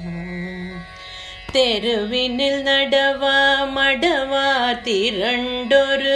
தெருவினில் நடவா மடவா திரண்டொரு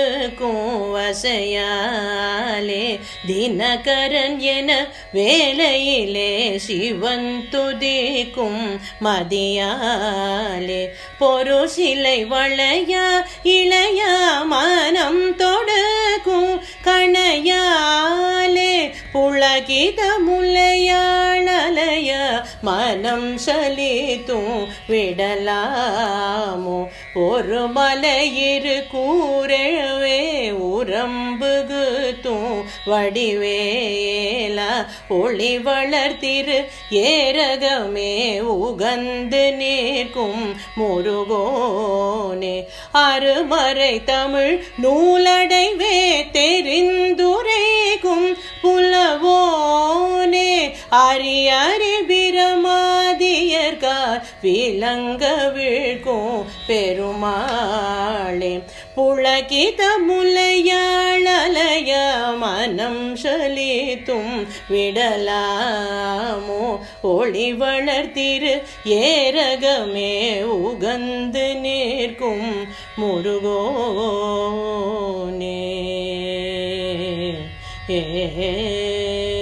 கூவசையாலே தினகரன் என வேலையிலே சிவன் துதிக்கும் மதியாலே பொரு சிலை வளையா இளையா மனம் தொடுக்கும் கணையாலே புலகித முல்லையாளலைய மனம் சலித்தும் விடலாமோ ஒரு மலையிரு கூறவே உரம்புகுத்தும் வடிவேலா ஒளி வளர்த்திரு ஏரகமே உகந்து நிற்கும் முருகோனே அருமறை தமிழ் நூலடைவே தெரிந்துரைக்கும் புலவோனே அரியறி பிரமாதியர்கார் விளங்க வீழ்க்கும் பெருமாளே புலகித முலையாளலைய மனம் சலித்தும் விடலாமோ ஒளி வளர்த்திரு ஏரகமே உகந்து நிற்கும் முருகோனே ஏ